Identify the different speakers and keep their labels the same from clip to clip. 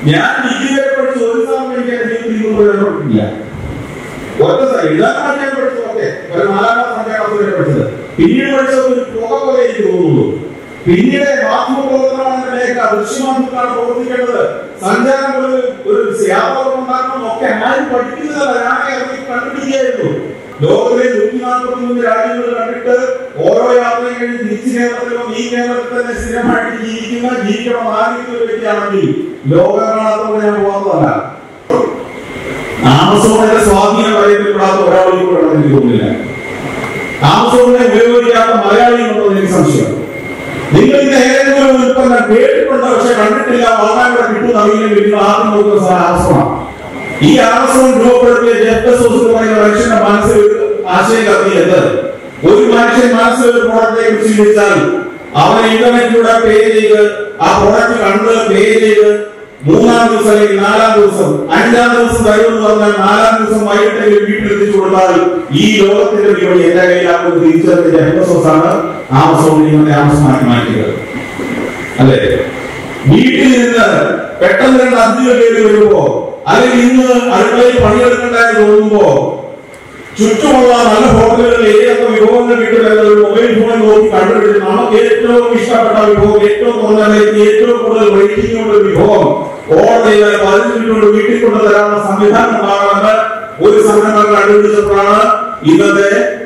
Speaker 1: ഞാൻ ഡിഗ്രി വരെ പഠിച്ചു ഒരു സാധനം എനിക്ക് എന്റെ ജീവിതത്തിൽ ഇന്നും പ്രയോജനപ്പെട്ടില്ല ഒറ്റ സ- എഴുതാൻ പഠിക്കാൻ പഠിച്ചു ഓക്കെ ഒരു നാലാം ക്ലാസ് അഞ്ചാം ക്ലാസ് വരെ പഠിച്ചത് പിന്നീട് പഠിച്ചത് ഒരു പുക പോലെ എനിക്ക് തോന്നുള്ളൂ പിന്നീട് മാധ്യമ പ്രവർത്തനമാണ് മേഖല ദൃശ്യമാധ്യമത്തിലാണ് പ്രവർത്തിക്കേണ്ടത് സഞ്ചാരം ഒരു ഒരു യാത്ര ഉണ്ടാക്കണം ഒക്കെ ആരും പഠിപ്പിച്ചതല്ല ഞാൻ ഇറങ്ങി കണ്ടുപിടിക്കുകയായിരുന്നു ലോകത്തിലെ നൂറ്റി നാൽപ്പത്തി മൂന്ന് രാജ്യങ്ങൾ കണ്ടിട്ട് ഓരോ യാത്രയും കഴിഞ്ഞ് തിരിച്ച് കേരളത്തിലോ ഈ കേരളത്തിൽ തന്നെ സ്ഥിരമായിട്ട് ജീവിക്കുന്ന ജീവിക്കണം ആഗ്രഹിക്കുന്ന ഒരു വ്യക്തിയാണെങ്കിൽ ലോകം കാണാത്തതുകൊണ്ട് ഞാൻ പോകുന്നതല്ല ആമസോണിന്റെ സ്വാധീനം അറിയപ്പെടാത്ത ഒരാളും ഇപ്പോൾ ഉണ്ടെന്ന് എനിക്ക് തോന്നുന്നില്ല ആമസോണിനെ ഉപയോഗിക്കാത്ത മലയാളികളുണ്ടോ എന്ന് എനിക്ക് സംശയം നിങ്ങൾ ഇത് ഏതെങ്കിലും ഒരു ഉൽപ്പന്നം കേട്ടിട്ടുണ്ട് പക്ഷെ കണ്ടിട്ടില്ല വാങ്ങാൻ ഇവിടെ കിട്ടുന്ന അറിയില്ലെങ്കിൽ നിങ്ങൾ ആദ്യം നോക്കുന്ന സാധനം ആമസോണാണ് ഈ ആമസോൺ രൂപപ്പെടുത്തിയ ജെഫ് ബെസോസ് എന്ന് പറയുന്ന മനുഷ്യന്റെ മനസ്സിൽ ഒരു ആശയം കത്തിയത് ഒരു മനുഷ്യൻ മനസ്സിൽ ഒരു പ്രോഡക്റ്റിനെ കുറിച്ച് ചിന്തിച്ചാൽ അവൻ ഇന്റർനെറ്റിലൂടെ പേ ചെയ്ത് ആ പ്രോഡക്റ്റ് കണ്ട് പേ ചെയ്ത് മൂന്നാം ദിവസം അല്ലെങ്കിൽ നാലാം ദിവസം അഞ്ചാം ദിവസം വരുമെന്ന് പറഞ്ഞാൽ നാലാം ദിവസം വൈകിട്ടെങ്കിലും വീട്ടിലെത്തിച്ചു കൊടുത്താൽ ഈ ലോകത്തിന്റെ വിപണി എന്റെ കയ്യിലാകുന്നത് തിരിച്ചറിഞ്ഞ ജെഫ് ബെസോസ് ആണ് ആമസോൺ നിങ്ങളുടെ ആമസോണാക്കി മാറ്റിയത് അല്ലേ വീട്ടിൽ നിന്ന് പെട്ടെന്ന് രണ്ട് അതിഥികൾ കയറി വരുമ്പോ അല്ലെങ്കിൽ ഇന്ന് അടുക്കളയിൽ പണിയെടുക്കണ്ടായി തോന്നുമ്പോ ചുറ്റുമുള്ള നല്ല ഹോട്ടലുകളിൽ ഏതൊക്കെ വിഭവങ്ങൾ കിട്ടുന്നത് ഒരു മൊബൈൽ ഫോണിൽ നോക്കി കണ്ടുപിടിച്ച് നമുക്ക് ഏറ്റവും ഇഷ്ടപ്പെട്ട വിഭവം ഏറ്റവും കുറഞ്ഞ വിലയ്ക്ക് ഏറ്റവും കൂടുതൽ റേറ്റിംഗ് ഉള്ള ഒരു വിഭവം ഓർഡർ ചെയ്താൽ പതിനഞ്ച് മിനിറ്റ് കൊണ്ട് വീട്ടിൽ കൊണ്ട് തരാനുള്ള സംവിധാനം ഉണ്ടാകണമെന്ന് ഒരു സംരംഭം കണ്ടുപിടിച്ചപ്പോഴാണ് ഇന്നത്തെ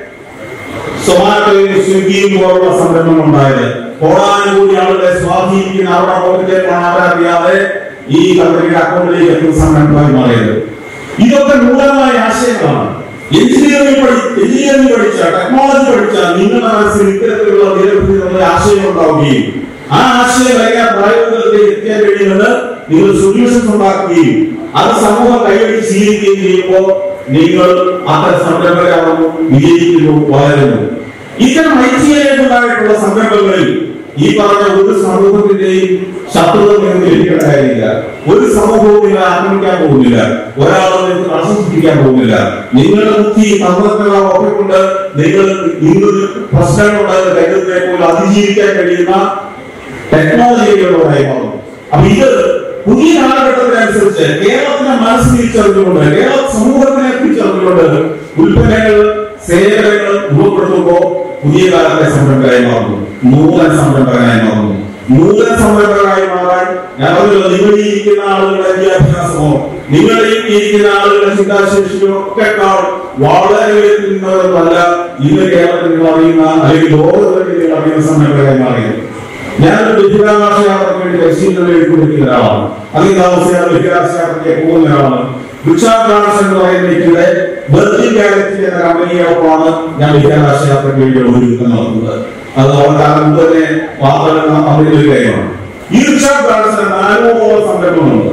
Speaker 1: സൊമാറ്റോയും സ്വിഗ്ഗിയും പോലുള്ള സംരംഭങ്ങൾ ഉണ്ടായത് കോടാനുകൂടി ആളുകളെ സ്വാധീനിക്കുന്ന അവരുടെ പോക്കറ്റിലേക്കാണ് അവരറിയാതെ ഈ കമ്പനിയുടെ അക്കൗണ്ടിലേക്ക് എത്തുന്ന സംരംഭമായി മാറിയത് ഇതൊക്കെ നൂതനമായ ആശയങ്ങളാണ് എഞ്ചിനീയറിംഗ് പഠി എഞ്ചിനീയറിംഗ് പഠിച്ച ടെക്നോളജി പഠിച്ച നിങ്ങളുടെ മനസ്സിൽ ഇത്തരത്തിലുള്ള നിരവധി ആശയങ്ങൾ ഉണ്ടാവുകയും ആ ആശയം എങ്ങനെ പ്രായോഗികതയിലേക്ക് എത്തിക്കാൻ കഴിയുമെന്ന് നിങ്ങൾ സൊല്യൂഷൻസ് ഉണ്ടാക്കുകയും അത് സമൂഹം കൈവഴി സ്വീകരിക്കുകയും ചെയ്യുമ്പോൾ നിങ്ങൾ അത്തരം സംരംഭകരാകുന്നു വിജയിക്കുന്നു വളരുന്നു ഇത്തരം ഐശ്വര്യമായിട്ടുള്ള സംരംഭങ്ങളിൽ ഈ പറഞ്ഞ ഒരു സമൂഹത്തിന്റെയും ശത്രുത നിങ്ങൾക്ക് ലഭിക്കേണ്ടതായില്ല ഒരു സമൂഹവും നിങ്ങളെ ആക്രമിക്കാൻ പോകുന്നില്ല ഒരാളും നിങ്ങൾക്ക് ആശ്വസിപ്പിക്കാൻ പോകുന്നില്ല നിങ്ങളുടെ ബുദ്ധി തന്ത്രങ്ങളെ ഒക്കെ കൊണ്ട് നിങ്ങൾ നിങ്ങൾ പ്രശ്നങ്ങളുണ്ടായത് കരുതുന്നതിനെ പോലും അതിജീവിക്കാൻ കഴിയുന്ന ടെക്നോളജികളുമായി മാറും അപ്പൊ ഇത് പുതിയ കാലഘട്ടത്തിനനുസരിച്ച് കേരളത്തിന്റെ മനസ്സ് തിരിച്ചറിഞ്ഞുകൊണ്ട് കേരള സമൂഹത്തിനെ തിരിച്ചറിഞ്ഞുകൊണ്ട് ഉൽപ്പന്നങ്ങൾ സേവനങ്ങൾ രൂപപ്പെടുത്തുമ്പോൾ പുതിയ കാലത്തെ സംരംഭകരായി മാറുന്നു നൂതന സംരംഭകനായി മാറുന്നു നൂതന സംരംഭകരായി മാറാൻ ഞാൻ പറഞ്ഞല്ലോ നിങ്ങൾ ഈ ഇരിക്കുന്ന ആളുകളുടെ വിദ്യാഭ്യാസമോ നിങ്ങൾ ഈ ഇരിക്കുന്ന ആളുകളുടെ ചിന്താശേഷിയോ ഒക്കെ വളരെ ഉയരത്തിൽ നിന്നവരൊന്നുമല്ല ഇന്ന് കേരളത്തിൽ നിങ്ങൾ അറിയുന്ന അല്ലെങ്കിൽ ലോകത്തിൽ നിങ്ങൾ അറിയുന്ന സംരംഭകരായി മാറിയത് ഞാനൊരു ബഹിരാകാശ യാത്രയ്ക്ക് വേണ്ടി പരിശീലനം എഴുതിക്കൊണ്ടിരിക്കുന്ന ഒരാളാണ് അധികം താമസിയാതെ ബഹിരാകാശ യാത്രയ്ക്ക് പോകുന്ന ഒരാളാണ് വൃക്ഷാകാശം എന്ന് പറയുന്ന വ്യക്തിയുടെ വെർജിൻ ഗാലക്സി എന്ന കമ്പനിയോടൊപ്പമാണ് ഞാൻ ബഹിരാകാശ യാത്രയ്ക്ക് വേണ്ടി ഒരുക്കം നടത്തുന്നത് അത് വളരെ കാലം മുമ്പ് തന്നെ വാർത്തകൾ അറിയുന്ന ഒരു കാര്യമാണ് ഈ വൃക്ഷാകാശത്തിന് നാനൂറോളം സംരംഭങ്ങളുണ്ട്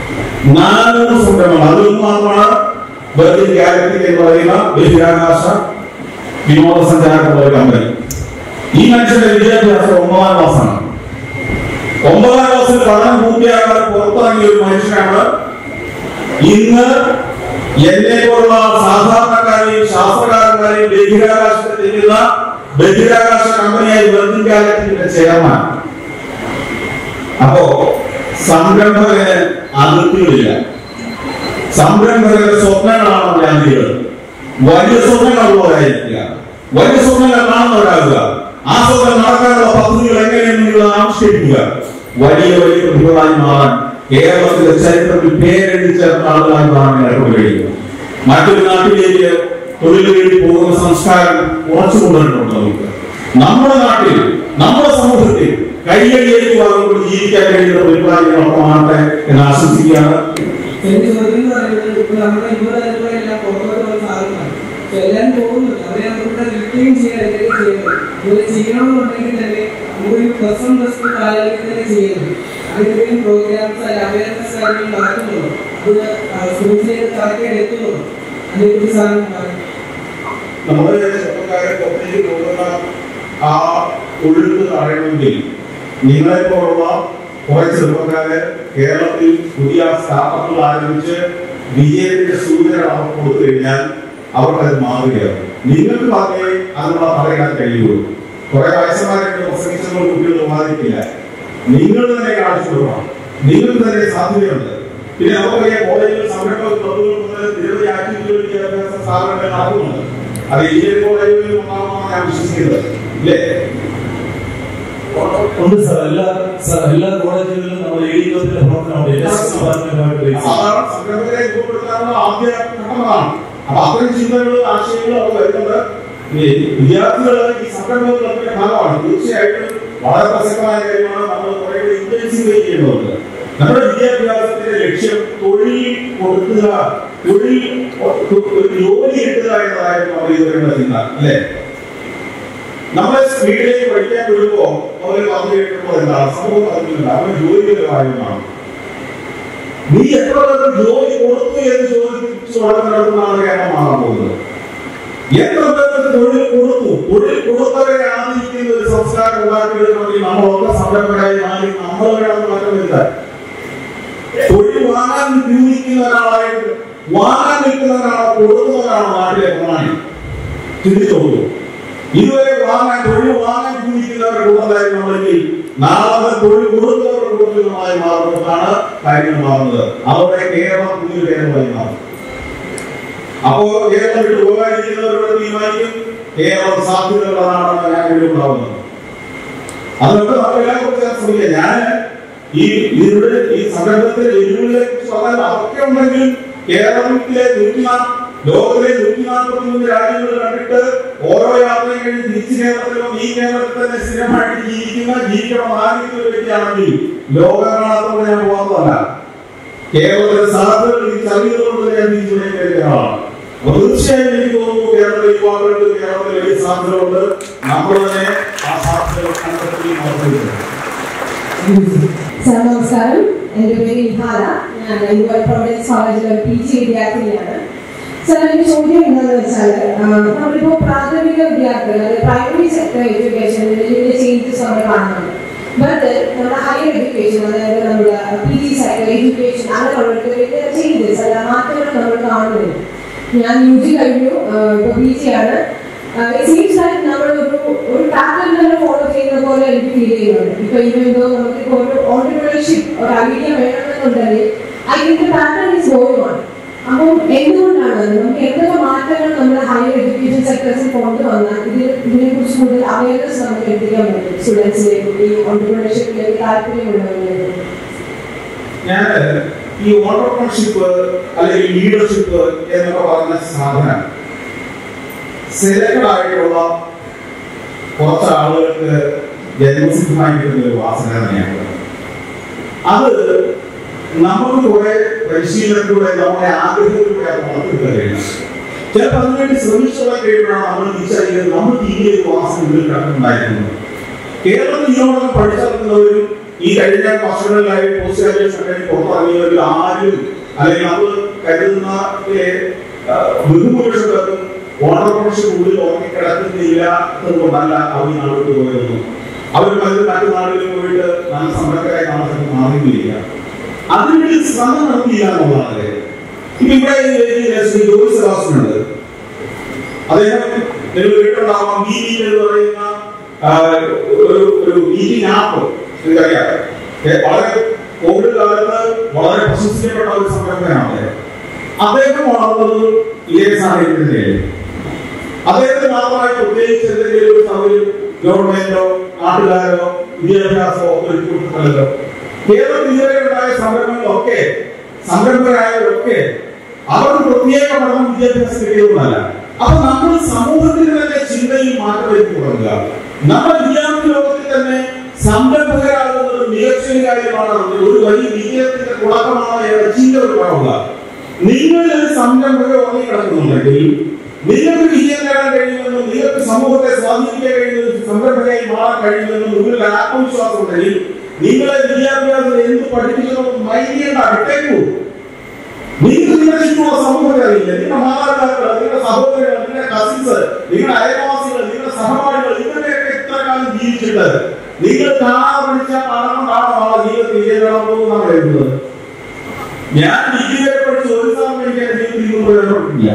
Speaker 1: നാനൂറ് സംരംഭങ്ങൾ അതിലൊന്ന് മാത്രമാണ് വെർജിൻ ഗാലക്സി എന്ന് പറയുന്ന ബഹിരാകാശ വിനോദസഞ്ചാരമുള്ള ഒരു കമ്പനി ഈ മനുഷ്യന്റെ വിദ്യാഭ്യാസം ഒമ്പതാം ക്ലാസ്സാണ് ഒമ്പതാം ക്ലാസ്സിൽ പഠനം പൂർത്തിയാകാതെ പുറത്തിറങ്ങിയ ഒരു മനുഷ്യനാണ് ഇന്ന് എന്നെ പോലുള്ള സാധാരണക്കാരെയും ശാസ്ത്രകാരന്മാരെയും ബഹിരാകാശത്തിൽ ചെല്ലുന്ന ബഹിരാകാശ കമ്പനിയായി വെർജിൻ ഗാലക്സിയുടെ ചെയർമാൻ അപ്പോ സംരംഭകന് അതിർത്തികളില്ല സംരംഭകരുടെ സ്വപ്നങ്ങളാണ് വ്യാധികൾ വലിയ സ്വപ്നങ്ങളുള്ളവരായിരിക്കുക വലിയ സ്വപ്നങ്ങൾ കാണുന്നവരാകുക ആ സ്വപ്നം നടക്കാനുള്ള പദ്ധതികൾ എങ്ങനെയെന്ന് നിങ്ങൾ ആവിഷ്കരിക്കുക വലിയ വലിയ പ്രതിഭകളായി മാറാൻ കേരളത്തിലെ ചരിത്രത്തിൽ പേരെഴുതി ചേർത്ത ആളുകളായി മാറാൻ നിങ്ങൾക്ക് കഴിയും മറ്റൊരു നാട്ടിലേക്ക് തൊഴിൽ വേണ്ടി പോകുന്ന സംസ്കാരം ഉറച്ചു കൊണ്ടുവന്നിട്ടുണ്ട് നമുക്ക് നമ്മുടെ നാട്ടിൽ നമ്മുടെ സമൂഹത്തിൽ കൈയടിയേക്ക് വാങ്ങുമ്പോൾ ജീവിക്കാൻ കഴിയുന്ന പരിപാടികളൊക്കെ മാറട്ടെ എന്ന് ആശംസിക്കുകയാണ്
Speaker 2: എന്റെ ചോദ്യം എന്ന് പറയുന്നത് ഇപ്പൊ നമ്മുടെ യുവതലമുറയെല്ലാം പുറത്തോട്ട് പോകുന്ന സാധനമാണ് അപ്പൊ എല്ലാരും പോകുന്നുണ്ട് അവരെ നമുക്കിവിടെ റിട്ടേൺ ചെയ്യാൻ എന്തെങ്കിലും ചെയ്യണം ഇത് ചെയ്യണമെന്നുണ്ടെങ്കിൽ തന്നെ നമുക്കൊരു പ്ലസ് വൺ പ്ലസ് ടു കാലഘട്ടത്തിൽ തന്നെ ചെയ്യുന്നു അതിന്റെയും പ്രോഗ്രാംസ് അല്ല അവയർനെസ് കാര്യങ്ങൾ നടക്കുന്നുള്ളൂ അത് സ്കൂൾസിലേക്ക് കറക്റ്റായിട്ട് എത്തുന്നുള്ളൂ അതിനെക്കുറിച്ച് സാധനം പറയും
Speaker 1: നമ്മുടെ ചെറുപ്പക്കാരെ പുറത്തേക്ക് പോകുന്ന ആ ഒഴുക്ക് തടയണമെങ്കിൽ നിങ്ങളെ പോലുള്ള കുറെ ചെറുപ്പക്കാരെ കേരളത്തിൽ പുതിയ സ്റ്റാർട്ടപ്പുകൾ ആരംഭിച്ച് വിജയത്തിന്റെ സൂചന അവർക്ക് കൊടുത്തു കഴിഞ്ഞാൽ അവർക്കത് മാറുകയാണ് നിങ്ങൾക്ക് മാത്രമേ അതിനുള്ള തടയിടാൻ കഴിയുള്ളൂ കുറെ വയസ്സന്മാരൊക്കെ പ്രസംഗിച്ചപ്പോൾ കുട്ടികൾ ബാധിക്കില്ല നിങ്ങൾ തന്നെ കാണിച്ചു കൊടുക്കണം നിങ്ങൾക്ക് തന്നെ സാധ്യതയുണ്ട് പിന്നെ നമുക്കറിയാം കോളേജുകൾ സംരംഭ ക്ലബുകൾ മുതൽ നിരവധി ആക്ടിവിറ്റികൾ വിദ്യാഭ്യാസ സ്ഥാപനങ്ങൾ നടക്കുന്നുണ്ട് അത് എഞ്ചിനീയറിംഗ് കോളേജുകളിൽ ഉണ്ടാകുമെന്നാണ് ഞാൻ വിശ്വസിക്കുന്നത് ഇല്ലേ
Speaker 3: ഉണ്ട് സാർ എല്ലാ സാർ എല്ലാ കോളേജുകളിലും നമ്മൾ എ ഡിഗ്രിയുടെ പ്രവർത്തനമുണ്ട് ഇൻഡസ്ട്രി ഡിപ്പാർട്ട്മെന്റുമായിട്ട് ബേസ് ചെയ്ത്.
Speaker 1: സാധാരണ സംരംഭകരെ രൂപപ്പെടുത്താനുള്ള ആദ്യ ഘട്ടമാണ് അപ്പൊ അത്തരം ചിന്തകളും ആശയങ്ങളും ഒക്കെ വരുന്നത് ഈ വിദ്യാർത്ഥികൾ ഈ സംരംഭ ക്ലബിന്റെ ഭാഗമാണ് തീർച്ചയായിട്ടും വളരെ പ്രസക്തമായ കാര്യമാണ് നമ്മൾ കുറെ കൂടി ഇന്റൻസീവ് ചെയ്യേണ്ടതുണ്ട് നമ്മുടെ വിദ്യാഭ്യാസത്തിന്റെ ലക്ഷ്യം തൊഴിൽ കൊടുക്കുക തൊഴിൽ ഒരു ജോലി കിട്ടുക എന്നതായിരുന്നു നമ്മൾ ഇതുവരെയുള്ള ചിന്ത അല്ലേ നമ്മളെ വീട്ടിലേക്ക് പഠിക്കാൻ വിടുമ്പോ അവർ പറഞ്ഞു കേൾക്കുമ്പോൾ എന്താണ് സമൂഹം അറിഞ്ഞില്ല അവൻ ജോലിയുടെ കാര്യമാണ് നീ എത്ര പേർക്ക് ജോലി കൊടുത്തു എന്ന് ചോദിച്ചു വളർന്നിടത്തുനിന്നാണ് കേരളം മാറാൻ പോകുന്നത് എത്ര പേർക്ക് തൊഴിൽ കൊടുത്തു തൊഴിൽ കൊടുത്തവരെ ആദരിക്കുന്ന ഒരു സംസ്കാരം ഉണ്ടാക്കിയെടുക്കണമെങ്കിൽ നമ്മളൊക്കെ സംരംഭകരായി മാറി നമ്മൾ വേണം മാറ്റം വരുത്താൻ തൊഴിൽ വാങ്ങാൻ ഉപയോഗിക്കുന്ന ഒരാളായിട്ട് വാങ്ങാൻ നിൽക്കുന്നവരാണോ കൊടുക്കുന്നവരാണോ നാട്ടിലെ പ്രമാണി ചിന്തിച്ചോളൂ ഇതുവരെ വാങ്ങാൻ തൊഴിൽ വാങ്ങാൻ ചിന്തിക്കുന്നവരുടെ കൂട്ടത്തായി നമ്മളെങ്കിൽ നാളെ തൊഴിൽ കൊടുക്കുന്നവരുടെ കൂട്ടത്തിലുമായി മാറുന്നതാണ് കാര്യങ്ങൾ മാറുന്നത് അതോടെ കേരളം പുതിയൊരു കേരളമായി മാറും അപ്പോ കേരളം വിട്ടു പോകാതിരിക്കുന്നവരോട് തീരുമാനിക്കും കേരളം സാധ്യതയുള്ള നാടാണ് ഞാൻ ഇവിടെ ഉണ്ടാവുന്നത് അതുകൊണ്ട് നമ്മളെല്ലാം കുറിച്ച് ശ്രമിക്കുക ഞാൻ ഈ ഇതിവിടെ ഈ സംരംഭത്തിലെ വെല്ലുവിളികളെ കുറിച്ച് പറഞ്ഞാൽ അതൊക്കെ ഉണ്ടെങ്കിലും കേരളത്തിലെ നൂറ്റി നാ- ലോകത്തിലെ നൂറ്റി നാൽപ്പത്തി മൂന്ന് രാജ്യങ്ങൾ കണ്ടിട്ട് ഓരോ യാത്രയും കഴിഞ്ഞ് തിരിച്ച് കേരളത്തിലോ ഈ കേരളത്തിൽ തന്നെ സ്ഥിരമായിട്ട് ജീവിക്കുന്ന ജീവിക്കണം ആഗ്രഹിക്കുന്ന ഒരു വ്യക്തിയാണെങ്കിൽ ലോകം കാണാത്തോടെ ഞാൻ പോകുന്നതല്ല കേരളത്തിലെ സാധ്യതകൾ തിരിച്ചറിയുന്നതുകൊണ്ട് ഞാൻ തിരിച്ചുകൊണ്ടിരിക്കുന്ന ഒരാളാണ് അപ്പൊ തീർച്ചയായും എനിക്ക് തോന്നുന്നു കേരളത്തിലെ യുവാക്കൾക്ക് കേരളത്തിൽ വലിയ സാധ്യതകളുണ്ട് നമ്മൾ തന്നെ ആ സാധ്യതകൾ കണ്ടെത്തുകയും നടത്തുകയും
Speaker 4: സാർ നമസ്കാരം എൻ്റെ പേര് ഇഹാല ഞാൻ യുവൽ പ്രൊവിഡൻസ് കോളേജിലെ പി ജി വിദ്യാർത്ഥിനിയാണ് സാർ എൻ്റെ ചോദ്യം എന്താണെന്ന് വെച്ചാൽ നമ്മളിപ്പോൾ പ്രാഥമിക വിദ്യാർത്ഥികൾ അതായത് പ്രൈമറി സെക്ടർ എഡ്യൂക്കേഷനിൽ വലിയ ചേഞ്ചസ് നമ്മൾ കാണുന്നുണ്ട് ബട്ട് നമ്മുടെ ഹയർ എഡ്യൂക്കേഷൻ അതായത് നമ്മുടെ പി ജി സെക്ടർ എഡ്യൂക്കേഷൻ അങ്ങനെയുള്ളവർക്ക് വലിയ ചേഞ്ചസ് അല്ല മാറ്റങ്ങൾ നമ്മൾ കാണുന്നില്ല ഞാൻ യു ജി കഴിഞ്ഞു ഇപ്പോൾ പി ജി ആണ് ഇറ്റ് സീംസ് ലൈക്ക് നമ്മൾ ഒരു ഒരു പാറ്റേൺ തന്നെ ഫോളോ ചെയ്യുന്ന പോലെ എനിക്ക് ഫീൽ ചെയ്യുന്നുണ്ട് ഇപ്പൊ ഇവന്തോ നമുക്ക് ഇപ്പൊ ഒരു ഓണ്ടർപ്രണർഷിപ്പ് ഒരു ഐഡിയ വേണമെന്നുണ്ടെങ്കിൽ I think pattern is going on അപ്പം എന്തുകൊണ്ടാണ് അത്? നമുക്ക് എന്തൊക്കെ മാറ്റങ്ങൾ നമ്മുടെ ഹയർ എഡ്യൂക്കേഷൻ സെക്ടേഴ്സിൽ കൊണ്ടുവന്നാൽ ഇതിന് ഇതിനെ കുറിച്ച് കൂടുതൽ അവയർനെസ് നമുക്ക് എത്തിക്കാൻ പറ്റും സ്റ്റുഡൻസിലേക്ക് ഈ ഓണ്ടർപ്രണർഷിപ്പിലേക്ക് താല്പര്യമുള്ളവരിലേക്ക്
Speaker 1: ഞാൻ ഈ ഓണ്ടർപ്രണർഷിപ്പ് അല്ലെങ്കിൽ ലീഡർഷിപ്പ് എന്നൊക്കെ പറഞ്ഞ സാധനം സെലക്ട് ആയിട്ടുള്ള കുറച്ച് ആളുകൾക്ക് ജന്മസിദ്ധമായി കിട്ടുന്ന ഒരു വാസന തന്നെയാണ് അത് നമുക്ക് കുറെ പരിശീലനത്തിലൂടെ നമ്മുടെ ആഗ്രഹത്തിലൂടെ അത് വളർത്തിയെടുക്കാൻ കഴിയണം ചിലപ്പോൾ അതിനുവേണ്ടി ശ്രമിച്ചുള്ള കഴിയുമ്പോഴാണ് നമ്മൾ തിരിച്ചറിയുന്നത് നമ്മൾ തീരെ ഒരു വാസന ഉള്ളിൽ കിടക്കുന്നുണ്ടായിരുന്നത് കേരളത്തിൽ ഇതിനോടൊക്കെ പഠിച്ചിറങ്ങുന്നവരും ഈ കഴിഞ്ഞ വർഷങ്ങളിലായി പോസ്റ്റ് ഗ്രാജുവേഷൻ കഴിഞ്ഞ് പുറത്തിറങ്ങിയവരിൽ ആരും അല്ലെങ്കിൽ നമ്മൾ കരുതുന്ന ഏ, ആ, ബഹുഭൂരിപക്ഷം പേർക്കും ഓണർഷിപ്പ് ഉള്ളിൽ ഉറങ്ങിക്കിടക്കുന്നില്ല എന്നതുകൊണ്ടല്ല അവർ ഈ നാട്ടിൽ പോയതൊന്നും അവർ പലരും മറ്റു നാടുകളിൽ പോയിട്ട് നല്ല സംരംഭകരായി നാളെ മാറിയില്ല അതിനുവേണ്ടി ശ്രമം നടത്തിയില്ല എന്നുള്ളതാണ് കാര്യം. ഇപ്പൊ ഇവിടെ ഈ ശ്രീ ജോലി സെബാസ്റ്റ്യൻ ഉണ്ട് അദ്ദേഹം നിങ്ങൾ കേട്ടിട്ടുണ്ടാവാം ബി ബി എന്ന് പറയുന്ന ആ, ഒരു ഒരു മീറ്റിംഗ് ആപ്പ് നിങ്ങൾക്കറിയാം ഏ, വളരെ കോവിഡ് കാലത്ത് വളരെ പ്രശംസിക്കപ്പെട്ട ഒരു സംരംഭകനാണ് അദ്ദേഹം അദ്ദേഹം വളർന്നത് ഇതേ സാഹചര്യത്തിലേ അദ്ദേഹത്തിന് മാത്രമായി പ്രത്യേകിച്ച് എന്തെങ്കിലും ഒരു സൗകര്യം ഗവൺമെന്റോ നാട്ടുകാരോ വിദ്യാഭ്യാസമോ ഒക്കെ ഒരുക്കി കൊടുത്തിട്ടല്ലോ കേരളത്തിൽ ഇതുവരെ ഉണ്ടായ സംരംഭങ്ങളൊക്കെ സംരംഭകരായവരൊക്കെ അവർക്ക് പ്രത്യേക പഠനം വിദ്യാഭ്യാസം കിട്ടിയതൊന്നല്ല അപ്പൊ നമ്മൾ സമൂഹത്തിന് തന്നെ ചിന്തയിൽ മാറ്റം വരുത്തി തുടങ്ങുക നമ്മുടെ വിദ്യാർത്ഥി ലോകത്തിൽ തന്നെ സംരംഭകരാകുന്നത് ഒരു മികച്ച ഒരു കാര്യമാണ് ഒരു വലിയ വിജയത്തിന്റെ തുടക്കമാണ് എന്ന ചിന്ത ഉണ്ടാവുക നിങ്ങൾ ഒരു സംരംഭകർ ഉറങ്ങി കിടക്കുന്നുണ്ടെങ്കിൽ നിങ്ങൾക്ക് വിജയം നേടാൻ കഴിയുമെന്നും നിങ്ങൾക്ക് സമൂഹത്തെ സ്വാധീനിക്കാൻ കഴിയുമെന്നും സംരംഭകയായി മാറാൻ കഴിയുമെന്നും നിങ്ങളുടെ ആത്മവിശ്വാസം ഉണ്ടെങ്കിൽ നിങ്ങളെ വിദ്യാഭ്യാസം എന്ത് പഠിപ്പിക്കണമെന്ന് മൈൻഡ് വിട്ടേക്കൂ നിങ്ങൾക്ക് നിങ്ങളുടെ ചുറ്റുമുള്ള സമൂഹത്തെ അറിയില്ല നിങ്ങളുടെ മാതാപിതാക്കൾ നിങ്ങളുടെ സഹോദരങ്ങൾ നിങ്ങളുടെ കസിൻസ് നിങ്ങളുടെ അയൽവാസികൾ നിങ്ങളുടെ സഹപാഠികൾ ഇവരുടെയൊക്കെ ഇത്ര കാലം ജീവിച്ചിട്ട് നിങ്ങൾ കാണാതെ പഠിച്ച പാഠം കൊണ്ടാണോ ആ ജീവിതത്തിൽ വിജയം നേടാൻ പോകുന്നതാണ് എഴുതുന്നത് ഞാൻ ഡിഗ്രി വരെ പഠിച്ച ഒരു സാധനം എനിക്ക് എന്റെ ജീവിതത്തിൽ ഇന്നും പ്രയോജനപ്പെട്ടില്ല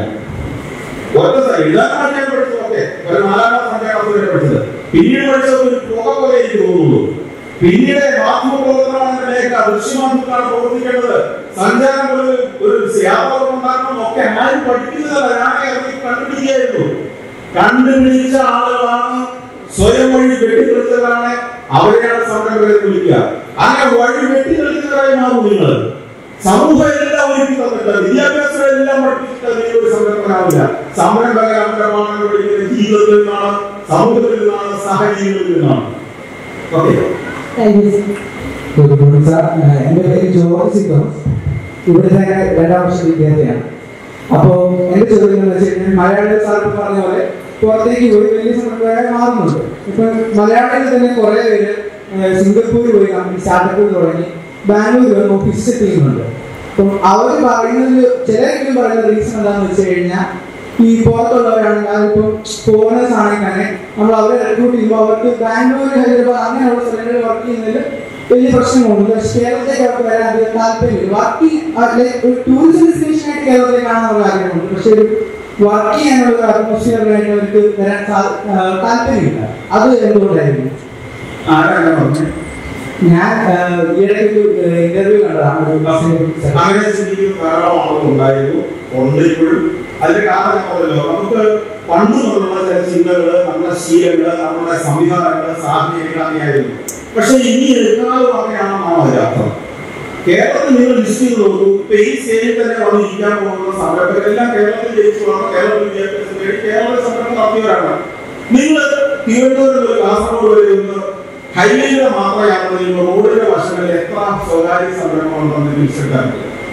Speaker 1: ഒറ്റ സ- എഴുതാനാണ് ഞാൻ പഠിച്ചത് ഓക്കെ ഒരു നാലാം ക്ലാസ് അഞ്ചാം ക്ലാസ് വരെ പഠിച്ചത് പിന്നീട് പഠിച്ചത് ഒരു പുക പോലെ എനിക്ക് തോന്നുള്ളൂ പിന്നീട് മാധ്യമപ്രവർത്തനമാണ് മേഖല ദൃശ്യമാധ്യമത്തിലാണ് പ്രവർത്തിക്കേണ്ടത് സഞ്ചാരം ഒരു ഒരു യാത്ര ഉണ്ടാക്കണം ഒക്കെ ആരും പഠിക്കുന്നതല്ല ഞാൻ ഇറങ്ങി കണ്ടുപിടിക്കുകയായിരുന്നു കണ്ടുപിടിച്ച ആളുകളാണ് സ്വയം വഴി വെട്ടിത്തെളിച്ചവരാണ് അവരെയാണ് സംരംഭകരെ വിളിക്കുക അങ്ങനെ വഴി വെട്ടിത്തെളിച്ചവരായി മാറും നിങ്ങൾ സമൂഹം എല്ലാം ഒരുക്കി തന്നിട്ട് വിദ്യാഭ്യാസം എല്ലാം പഠിപ്പിച്ചിട്ട് നീ ഒരു സംരംഭകനാവില്ല സംരംഭകരാണ് പഠിക്കുന്നത് ജീവിതത്തിൽ നിന്നാണ് സമൂഹത്തിൽ നിന്നാണ് സാഹചര്യങ്ങളിൽ നിന്നാണ് okay
Speaker 4: thank you
Speaker 2: good morning sir എൻ്റെ പേര് ജോർജ് സിത്തോസ് ഇവിടുത്തെ രണ്ടാം വർഷ വിദ്യാർത്ഥിയാണ് അപ്പോൾ എൻ്റെ ചോദ്യം എന്ന് വെച്ച് കഴിഞ്ഞാൽ മലയാളി സാർ ഇപ്പൊ പറഞ്ഞ പോലെ പുറത്തേക്ക് പോയി വലിയ സംരംഭകരായി മാറുന്നുണ്ട് ഇപ്പൊ മലയാളികൾ തന്നെ കുറെ പേര് ഏഹ്, സിംഗപ്പൂരിൽ പോയി കമ്പനി സ്റ്റാർട്ടപ്പ് തുടങ്ങി ബാംഗ്ലൂർ വന്ന് ഓഫീസ് സെറ്റ് ചെയ്യുന്നുണ്ട് അപ്പം അവർ പറയുന്നത് ചിലരെങ്കിലും പറയുന്ന റീസൺ എന്താണെന്ന് വെച്ച് കഴിഞ്ഞാൽ ഈ പുറത്തുള്ളവരാണെങ്കിൽ അതിപ്പം ഫോറിനേഴ്സ് ആണെങ്കിൽ തന്നെ നമ്മൾ അവരെ റിക്രൂട്ട് ചെയ്യുമ്പോൾ അവർക്ക് ബാംഗ്ലൂർ ഹൈദരാബാദ് അങ്ങനെയുള്ള സ്ഥലങ്ങളിൽ വർക്ക് ചെയ്യുന്നതിൽ വലിയ പ്രശ്നമുണ്ട് പക്ഷേ കേരളത്തിലേക്ക് അവർക്ക് വരാൻ അധികം താല്പര്യമില്ല വർക്ക് ഒരു ടൂറിസം ഡെസ്റ്റിനേഷൻ ആയിട്ട് കേരളത്തിലേക്ക് കാണാനുള്ള ആഗ്രഹമുണ്ട് പക്ഷേ ഒരു വർക്ക് ചെയ്യാനുള്ള ഒരു അറ്റ്മോസ്ഫിയറിനായിട്ട് അവർക്ക് വരാൻ സാ- ആ, താല്പര്യമില്ല അത് എന്തുകൊണ്ടായിരുന്നു
Speaker 1: ആരാണ് പറഞ്ഞത്
Speaker 2: ഞാൻ ആ, ഈയിടയ്ക്ക് ഒരു ഇന്റർവ്യൂ കണ്ടതാണ് ഒരു ബസ്സിനെ കുറിച്ച്.
Speaker 1: അങ്ങനെ ചിന്തിക്കുന്ന ധാരാളം ആളുകൾ ഉണ്ടായിരുന്നു ഉണ്ട് ഇപ്പോഴും അതിന്റെ കാരണം ഞാൻ പറഞ്ഞല്ലോ നമുക്ക് പണ്ട് മുതലുള്ള ചില ചിന്തകള് നമ്മുടെ ശീലങ്ങള് നമ്മുടെ സംവിധാനങ്ങള് സാഹചര്യങ്ങൾ അങ്ങനെയായിരുന്നു പക്ഷെ ഇനി എടുക്കാതെ അങ്ങനെയാണെന്നാണ് അതിന്റെ അർത്ഥം കേരളത്തിൽ നിങ്ങൾ ലിസ്റ്റ് ചെയ്ത് നോക്കൂ ഇപ്പൊ ഈ സ്റ്റേജിൽ തന്നെ വന്നിരിക്കാൻ പോകുന്ന സംരംഭകരെല്ലാം കേരളത്തിൽ ജയിച്ചു വളർന്ന കേരളത്തിൽ വിദ്യാഭ്യാസം നേടി കേരളത്തിൽ സംരംഭം നടത്തിയവരാണ് നിങ്ങൾ തിരുവനന്തപുരം മുതൽ കാസർഗോഡ് വരെ ഒന്ന് ഹൈവേയിലെ മാത്രം യാത്ര ചെയ്യുമ്പോൾ റോഡിന്റെ വശങ്ങളിൽ എത്ര സ്വകാര്യ സംരംഭങ്ങളുണ്ടെന്ന് തിരിച്ചെടുക്കാൻ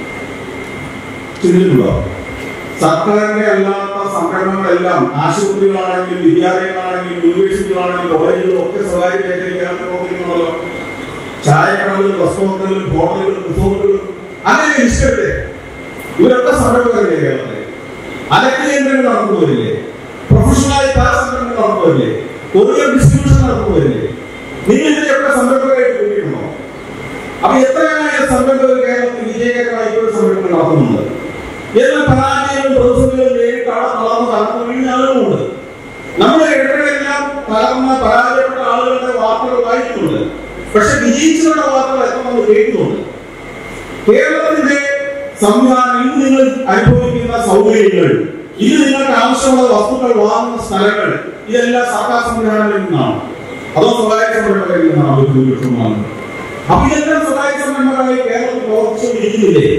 Speaker 1: ചിന്തിച്ചിട്ടുണ്ടോ സർക്കാരിന്റെ അല്ലാത്ത സംരംഭങ്ങളെല്ലാം ആശുപത്രികളാണെങ്കിലും വിദ്യാലയങ്ങളാണെങ്കിലും യൂണിവേഴ്സിറ്റികളാണെങ്കിലും കോളേജുകളും ഒക്കെ സ്വകാര്യ മേഖലയിലാണ് പ്രവർത്തിക്കുന്നുണ്ടല്ലോ ചായക്കടകൾ റെസ്റ്റോറന്റുകൾ ഹോട്ടലുകൾ റിസോർട്ടുകൾ അങ്ങനെ ഇഷ്ടപ്പെട്ടെ ഇവരൊക്കെ സംരംഭകരല്ലേ കേരളത്തിലെ അലക്ക് കേന്ദ്രങ്ങൾ നടത്തുന്നവരില്ലേ പ്രൊഫഷണലായി പല സംരംഭങ്ങൾ നടത്തുന്നവരില്ലേ കൊറിയർ ഡിസ്ട്രിബ്യൂഷൻ നടത്തുന്നവരില്ലേ നിങ്ങൾ ഇതിനെയൊക്കെ സംരംഭകരായിട്ട് കൂട്ടിയിട്ടുണ്ടോ അപ്പൊ എത്രയാണ് സംരംഭകർ കേരളത്തിൽ വിജയകരമായി ഇപ്പോഴും സംരംഭങ്ങൾ നടത്തുന്നുണ്ട് എന്നാൽ പരാജയങ്ങളും പ്രതിസന്ധികളും നേരിട്ട് അവിടെ തളർന്ന് തളർന്നു വീഴുന്ന ആളുകളുമുണ്ട് നമ്മുടെ ഇടകളെല്ലാം തളർന്ന പരാജയപ്പെട്ട ആളുകളുടെ വാർത്തകൾ വായിക്കുന്നുണ്ട് പക്ഷെ വിജയിച്ചവരുടെ വാർത്തകൾ എത്ര നമ്മൾ കേൾക്കുന്നുണ്ട് കേരളത്തിന്റെ സംവിധാനം ഇന്ന് നിങ്ങൾ അനുഭവിക്കുന്ന സൗകര്യങ്ങൾ ഇത് നിങ്ങൾക്ക് ആവശ്യമുള്ള വസ്തുക്കൾ വാങ്ങുന്ന സ്ഥലങ്ങൾ ഇതെല്ലാം സർക്കാർ സംവിധാനങ്ങളിൽ നിന്നാണ് അതോ സ്വകാര്യ സംരംഭകരിൽ നിന്നാണ് അവർ ഭൂരിപക്ഷം വാങ്ങുന്നത് അപ്പൊ ഇതെല്ലാം സ്വകാര്യ സംരംഭങ്ങളായി കേരളത്തിൽ പ്രവർത്തിച്ചുകൊണ്ടിരിക്കുന്നില്ലേ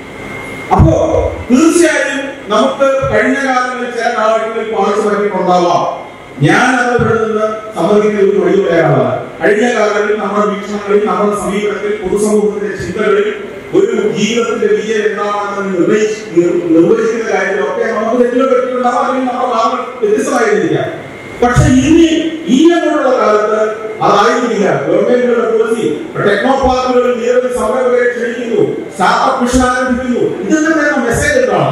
Speaker 1: അപ്പോ തീർച്ചയായും നമുക്ക് കഴിഞ്ഞ കാലങ്ങളിൽ ചില കാലങ്ങളിൽ പാഴ്ച പറ്റിയിട്ടുണ്ടാവാം ഞാൻ അത് ഇവിടെ നിന്ന് സമ്മതിക്കുന്ന ഒരു വഴി പറയാനുള്ളത് കഴിഞ്ഞ കാലങ്ങളിൽ നമ്മുടെ വീക്ഷണങ്ങളിൽ നമ്മുടെ സമീപനത്തിൽ പൊതുസമൂഹത്തിന്റെ ചിന്തകളിൽ ഒരു ജീവിതത്തിന്റെ വിജയം എന്താണെന്ന് നിർണയിച്ച് നിർ- നിർവചിക്കുന്ന കാര്യത്തിലൊക്കെ നമുക്ക് തെറ്റുകൾ പറ്റിയിട്ടുണ്ടാവാം അല്ലെങ്കിൽ നമ്മുടെ ഭാഗങ്ങൾ വ്യത്യസ്തമായിരിക്കാം പക്ഷെ ഇനി ഈ അങ്ങോട്ടുള്ള കാലത്ത് അതായിരിക്കില്ല ഗവൺമെന്റുകളുടെ പോളിസി ടെക്നോ പാർക്കുകളിൽ നിരവധി സംരംഭകരെ ക്ഷണിക്കുന്നു സ്റ്റാർട്ടപ്പ് മിഷൻ ആരംഭിക്കുന്നു ഇതൊക്കെ തരുന്ന മെസ്സേജ് എന്താണ്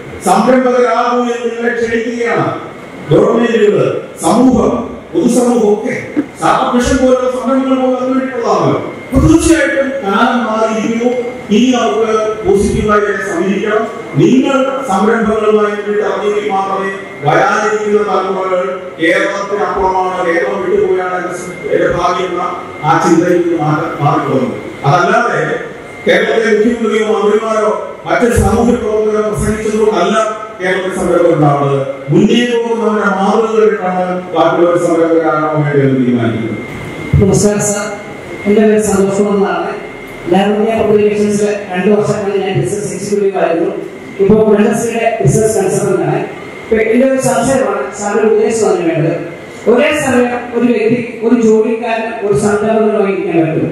Speaker 1: സംരംഭകരാകൂ എന്ന് നിങ്ങളെ ക്ഷണിക്കുകയാണ് ഗവൺമെന്റുകൾ സമൂഹം പൊതുസമൂഹം ഒക്കെ സ്റ്റാർട്ടപ്പ് മിഷൻ പോലുള്ള സംരംഭങ്ങൾ പോലും അതിന് വേണ്ടിയിട്ടുള്ളതാണല്ലോ അപ്പൊ തീർച്ചയായിട്ടും കാലം മാറിയിരിക്കുന്നു ഇനി നമുക്ക് പോസിറ്റീവായി തന്നെ സമീപിക്കണം നിങ്ങൾ സംരംഭങ്ങളുമായി വേണ്ടി ഇറങ്ങിയെങ്കിൽ മാത്രമേ വരാനിരിക്കുന്ന തലമുറകൾ കേരളത്തിനപ്പുറമാണ് കേരളം വിട്ടുപോയാണ് എന്റെ എന്റെ ഭാഗ്യം എന്ന ആ ചിന്തയിൽ നിന്ന് മാറ്റ- മാറിക്കൊള്ളുന്നു അതല്ലാതെ കേരളത്തിലെ മുഖ്യമന്ത്രിയോ മന്ത്രിമാരോ മറ്റ് സാമൂഹ്യ പ്രവർത്തകരോ പ്രസംഗിച്ചതുകൊണ്ടല്ല കേരളത്തിൽ സംരംഭം ഉണ്ടാവുന്നത് മുന്നേ പോകുന്നവരുടെ മാതൃകകളിട്ടാണ് ബാക്കിയുള്ളവർ സംരംഭകരാണോ വേണ്ടി എന്ന് തീരുമാനിക്കുന്നത്
Speaker 5: നമസ്കാരം സാർ എൻ്റെ പേര് സന്തോഷ് കുമാർ എന്നാണ് ലാബിയ പബ്ലിക്കേഷൻസിൽ രണ്ട് വർഷമായി ഞാൻ ബിസിനസ് എക്സിക്യൂട്ടീവ് ആയിരുന്നു ഇപ്പോൾ പ്രൊഡക്ട്സിയുടെ ബിസിനസ് കൺസൾട്ടന്റ് ആണ് ഇപ്പൊ എൻ്റെ ഒരു സംശയമാണ് സാറിന്റെ ഉപദേശം അതിന് വേണ്ടത് ഒരേ സമയം ഒരു വ്യക്തി ഒരു ജോലിക്കാരൻ ഒരു സംരംഭങ്ങളുമായി ഇരിക്കാൻ പറ്റും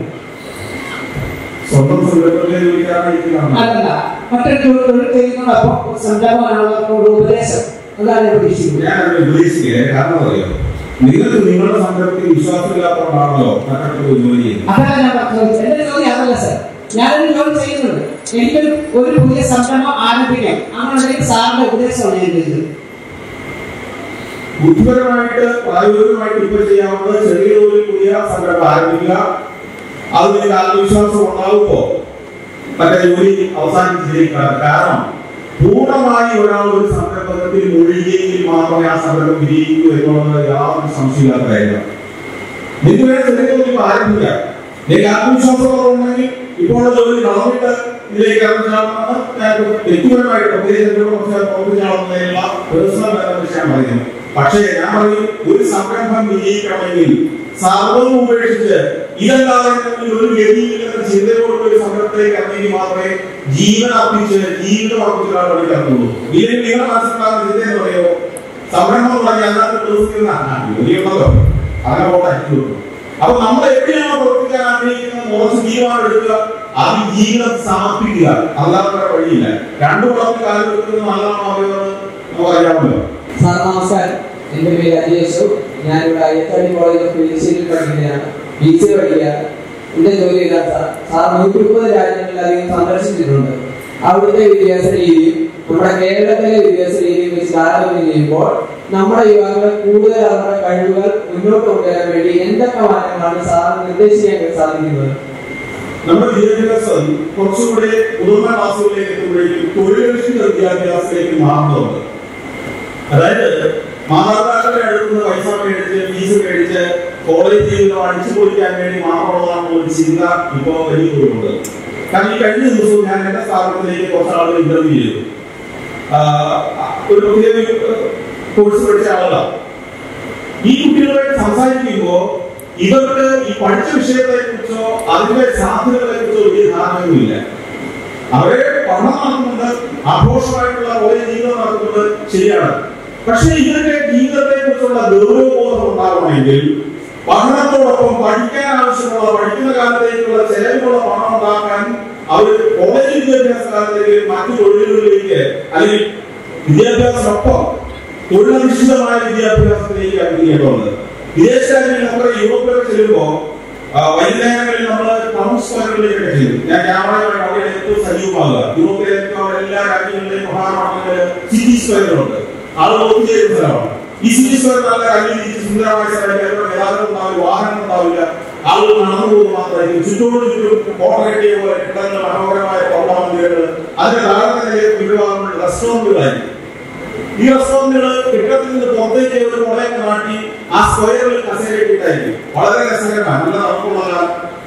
Speaker 1: സ്വന്തം സംരംഭത്തെ ജോലിക്കാരായിരിക്കണം
Speaker 5: അതല്ല മറ്റൊരു ജോലി തൊഴിൽ ചെയ്യുന്നതോടൊപ്പം ഒരു സംരംഭമാണുള്ള ഒരു ഉപദേശം അതാണ് ഞാൻ പ്രതീക്ഷിക്കുന്നത്
Speaker 1: ഞാൻ അതിനെ ഉദ്ദേശിക്കുക കാരണം അറിയാം നിങ്ങൾക്ക് നിങ്ങളുടെ സംരംഭത്തിൽ വിശ്വാസമില്ലാത്തതുകൊണ്ടാണല്ലോ മറ്റൊരു ജോലി ചെയ്യുന്നത്
Speaker 5: അതല്ല ഞാൻ പറഞ്ഞത് എന്റെ ചോദ്യം അതല്ല സാർ ഞാനൊരു ജോലി ചെയ്യുന്നുണ്ട് എനിക്കൊരു ഒരു പുതിയ സംരംഭം ആരംഭിക്കാം അങ്ങനെയുണ്ടെങ്കിൽ സാറിന്റെ ഉപദേശമാണ് ഞാൻ ചെയ്തത്
Speaker 1: ബുദ്ധിപരമായിട്ട് പ്രായോഗികമായിട്ട് ഇപ്പൊ ചെയ്യാവുന്നത് ചെറിയ തോതിൽ പുതിയ സംരംഭം ആരംഭിക്കുക അത് നിങ്ങൾക്ക് ആത്മവിശ്വാസം ഉണ്ടാവുമ്പോ മറ്റേ ജോലി അവസാനിച്ചിരിക്കണം കാരണം പൂർണ്ണമായി ഒരാൾ ഒരു സംരംഭത്തിൽ മുഴുകിയെങ്കിൽ മാത്രമേ ആ സംരംഭം വിജയിക്കൂ എന്നുള്ളത് യാതൊരു സംശയമില്ലാത്ത കാര്യമാണ് നിങ്ങൾക്ക് വേറെ ചെറിയ തോതിൽ ഇപ്പൊ ആരംഭിക്കാം എനിക്ക് ആത്മവിശ്വാസമുണ്ടെങ്കിൽ ഇപ്പോൾ ജോലി കളഞ്ഞിട്ട് ഇതിലേക്ക് ഇറങ്ങാമെന്ന് ഞാൻ വ്യക്തിപരമായിട്ട് പ്രത്യേകിച്ച് എന്നോട് കുറച്ച് പ്രവർത്തിച്ചാണെന്നതിനുള്ള പേഴ്സണൽ വിഷയം പറയുന്നു പക്ഷേ ഞാൻ പറയും ഒരു സംരംഭം വിജയിക്കണമെങ്കിൽ സർവ്വം ഉപേക്ഷിച്ച് ഇതല്ലാതെ എന്തെങ്കിലും ഒരു ഗതിയില്ലാത്ത ചിന്തയോട് ഒരു സംരംഭത്തിലേക്ക് ഇറങ്ങി മാത്രമേ ജീവൻ അർപ്പിച്ച് ജീവിതം അർപ്പിച്ച ഒരാൾ പഠിക്കാറുള്ളൂ ഇല്ലെങ്കിൽ നിങ്ങളുടെ മനസ്സിലുണ്ടാകുന്ന ചിന്ത എന്ന് പറയുമോ സംരംഭം തുടങ്ങി അതിനകത്ത് പ്രവർത്തിക്കുന്ന ജോലിയുണ്ടല്ലോ അങ്ങനെ പോട്ടെ അപ്പൊ നമ്മൾ എവിടെയാണോ പ്രവർത്തിക്കാൻ ആഗ്രഹിക്കുന്നത് കുറച്ച് തീരുമാനം എടുക്കുക അത് ജീവിതം സമർപ്പിക്കുക അല്ലാതെ വേറെ വഴിയില്ല രണ്ടു കുളത്തിൽ കാലം വെക്കുന്നത് നല്ലതാണോ അറിയുന്നത് നമുക്ക് അറിയാമല്ലോ
Speaker 2: സാർ നമസ്കാരം എൻ്റെ പേര് അജേഷു ഞാനിവിടെ അയ്യത്താടി കോളേജ് ഓഫ് മെഡിസിനിൽ പഠിക്കുന്നതാണ് ബി സി പഠിക്കുകയാണ് എൻ്റെ ജോലി ഇതാ സാർ സാർ നൂറ്റി മുപ്പത് രാജ്യങ്ങളിലധികം സന്ദർശിച്ചിട്ടുണ്ട് അവിടുത്തെ വിദ്യാഭ്യാസ രീതിയും നമ്മുടെ കേരളത്തിലെ വിദ്യാഭ്യാസ രീതിയും വെച്ച് താരതമ്യം ചെയ്യുമ്പോൾ നമ്മുടെ യുവാക്കളെ കൂടുതൽ അവരുടെ കഴിവുകൾ മുന്നോട്ട് കൊണ്ടുവരാൻ വേണ്ടി എന്തൊക്കെ മാറ്റങ്ങളാണ് സാർ നിർദ്ദേശിക്കാൻ സാധിക്കുന്നത്
Speaker 1: നമ്മുടെ വിദ്യാഭ്യാസം കുറച്ചുകൂടെ മുതിർന്ന ക്ലാസ്സുകളിലേക്ക് എത്തുമ്പോഴേക്കും തൊഴിലധിഷ്ഠിത വിദ്യാഭ്യാസത്തിലേക്ക് മാറുന്നുണ്ട് അതായത് മാതാപിതാക്കളുടെ അടുത്ത് നിന്ന് പൈസ മേടിച്ച് ഫീസ് മേടിച്ച് കോളേജ് ജീവിതം അടിച്ചു പൊളിക്കാൻ വേണ്ടി മാത്രമുള്ളതാണെന്നുള്ള ഒരു ചിന്ത ഇപ്പോ വലിയ തോന്നുന്നുണ്ട് കാരണം ഈ കഴിഞ്ഞ ദിവസവും ഞാൻ എന്റെ സ്ഥാപനത്തിലേക്ക് കുറച്ച് ആളുകൾ ഇന്റർവ്യൂ ചെയ്തു ആഹ് ഒരു പ്രത്യേക കോഴ്സ് പഠിച്ച ആളുകളാണ് ഈ കുട്ടികളുമായിട്ട് സംസാരിക്കുമ്പോൾ ഇവർക്ക് ഈ പഠിച്ച വിഷയത്തെ കുറിച്ചോ അതിന്റെ സാധ്യതകളെ കുറിച്ചോ വലിയ ധാരണയൊന്നുമില്ല അവരെ പഠനം നടത്തുന്നുണ്ട് ആഘോഷമായിട്ടുള്ള കോളേജ് ജീവിതം നടത്തുന്നത് ശരിയാണ് പക്ഷേ ഇവരുടെ ജീവിതത്തെ കുറിച്ചുള്ള ഗൗരവബോധം ഉണ്ടാകണമെങ്കിൽ പഠനത്തോടൊപ്പം പഠിക്കാൻ ആവശ്യമുള്ള പഠിക്കുന്ന കാലത്തേക്കുള്ള ചെലവിനുള്ള പണം ഉണ്ടാക്കാൻ അവർ കോളേജ് വിദ്യാഭ്യാസ കാലത്തേക്ക് മറ്റു തൊഴിലുകളിലേക്ക് അല്ലെങ്കിൽ വിദ്യാഭ്യാസത്തിനൊപ്പം തൊഴിലധിഷ്ഠിതമായ വിദ്യാഭ്യാസത്തിലേക്ക് അംഗീകരിക്കേണ്ടതുണ്ട് വിദേശ രാജ്യങ്ങളിൽ നമ്മുടെ യൂറോപ്പിലൊക്കെ ചെല്ലുമ്പോൾ ആ, വൈകുന്നേരങ്ങളിൽ നമ്മൾ ടൗൺ സ്ക്വയറുകളിലേക്ക് ചെല്ലും ഞാൻ ക്യാമറയുമായി അവിടെ ഏറ്റവും സജീവമാകുക യൂറോപ്പിലെ ഏറ്റവും എല്ലാ രാജ്യങ്ങളിലെയും പ്രധാനമാണെങ്കിൽ സിറ്റി സ്ക്വയറുകളുണ്ട് ആളുകൾ ഒത്തുചേരുന്ന സ്ഥലമാണ് ഈ സിറ്റി സ്ക്വയർ നല്ല കല്ലിരിച്ച് സുന്ദരമായ സ്ഥലമായിരിക്കും അവിടെ ഗതാഗതം ഉണ്ടാവില്ല വാഹനം ഉണ്ടാവില്ല ആളുകൾ നടന്നു പോകുന്നത് മാത്രമായിരിക്കും ചുറ്റോട് ചുറ്റും കോട്ട കെട്ടിയ പോലെ കെട്ടിടങ്ങൾ മനോഹരമായ പൗർണമന്ദിരങ്ങൾ അതിന്റെ താഴത്തെ വിഭാഗങ്ങൾ റെസ്റ്റോറന്റുകളായിരിക്കും ഈ റെസ്റ്റോറന്റുകൾ കെട്ടിടത്തിൽ നിന്ന് പുറത്തേക്ക് ഒരു മുളയൊക്കെ നാട്ടി ആ സ്ക്വയറിൽ കസേരയിട്ടായിരിക്കും വളരെ രസകരമാണ് നല്ല നമുക്കുള്ള